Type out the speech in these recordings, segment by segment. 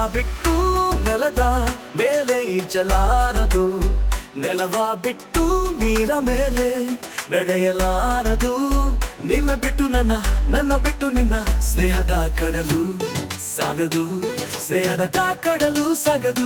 ಬಿಟ್ಟು ನೆಲದ ಮೇಲೆ ಈಜಲಾರದು ನೆಲವ ಬಿಟ್ಟು ನೀರ ಮೇಲೆ ನಡೆಯಲಾರದು ನಿನ್ನ ಬಿಟ್ಟು ನನ್ನ ನನ್ನ ಬಿಟ್ಟು ನಿನ್ನ ಸ್ನೇಹದ ಕಡಲು ಸಾಗದು ಸ್ನೇಹದ ಕಡಲು ಸಾಗದು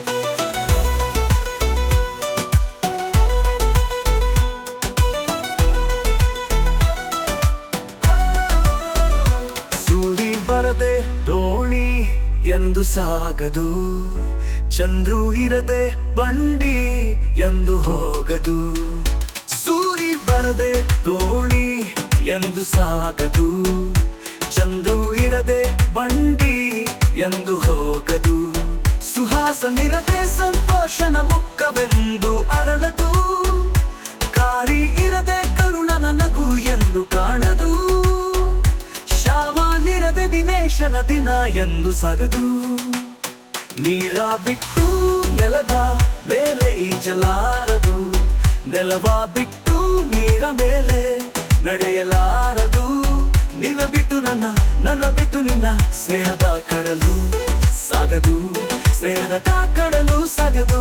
ಸೂರಿ ಬರದೆ ದೋಣಿ ಎಂದು ಸಾಗದು ಚಂದ್ರು ಇರದೆ ಬಂಡಿ ಎಂದು ಹೋಗದು ಸೂರಿ ಬರದೆ ದೋಣಿ ಎಂದು ಸಾಗದು ಚಂದ್ರು ಇರದೆ ಬಂಡಿ ಎಂದು ಹೋಗದು ಸುಹಾಸನಿರದೆ ಸಂತೋಷನ ಮುಖವೆಂದು ಅರಳದು ಕಾರಿ ಇರದೆ ಕರುಣನ ನಗು ಎಂದು ಕಾಣದು ಶಾವಾನಿರದೆ ದಿನೇಶನ ದಿನ ಎಂದು ಸಗದು ನೀರ ಬಿಟ್ಟು ನೆಲದ ಮೇಲೆ ಈಜಲಾರದು ನೆಲವ ಬಿಟ್ಟು ನೀರ ಮೇಲೆ ನಡೆಯಲಾರದು ನಿನ್ನ ಬಿಟ್ಟು ನನ್ನ ನನ್ನ ಬಿಟ್ಟು ನಿನ್ನ ಸ್ನೇಹದ ಕಡಲು ಸಾಗದು ಸ್ನೇಹದ ಕಡಲು ಸಾಗದು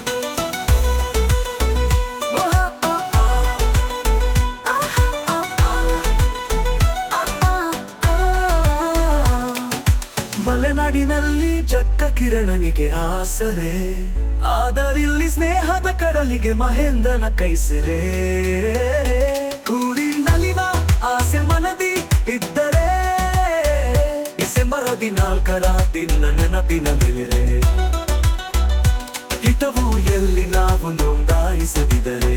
ಮಲೆನಾಡಿನಲ್ಲಿ ಜಕ್ಕ ಕಿರಣನಿಗೆ ಆಸರೆ ಆದರಿಲ್ಲಿ ಸ್ನೇಹದ ಕಡಲಿಗೆ ಮಹೇಂದ್ರನ ಕೈಸರೆ ಕೂಡಿನಲ್ಲಿನ ಆಸೆ ಮನದಿ ಇದ್ದರೆ ಡಿಸೆಂಬರ್ ಹದಿನಾಲ್ಕರ ದಿನ ನೆನಪಿನ ಮೇರೆ ಹಿತವು ಎಲ್ಲಿ ನಾವು ನೋಂದಾಯಿಸದಿದರೆ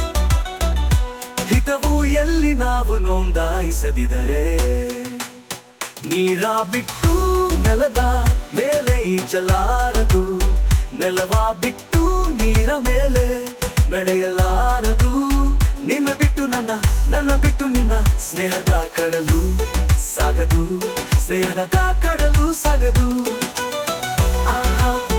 ಹಿತವು ಎಲ್ಲಿ ನಾವು ನೋಂದಾಯಿಸದಿದರೆ ನೀರ ಬಿಟ್ಟು ನೆಲದ ಮೇಲೆ ಈಜಲಾರದು ನೆಲವ ಬಿಟ್ಟು ನೀರ ಮೇಲೆ ನಡೆಯಲಾರದು ನಿನ್ನ ಬಿಟ್ಟು ನನ್ನ ನನ್ನ ಬಿಟ್ಟು ನಿನ್ನ ಸ್ನೇಹದ ಕಡಲು ಸಾಗದು ಸ್ನೇಹದ ಕಡಲು ಸಾಗದು ಆಹಾ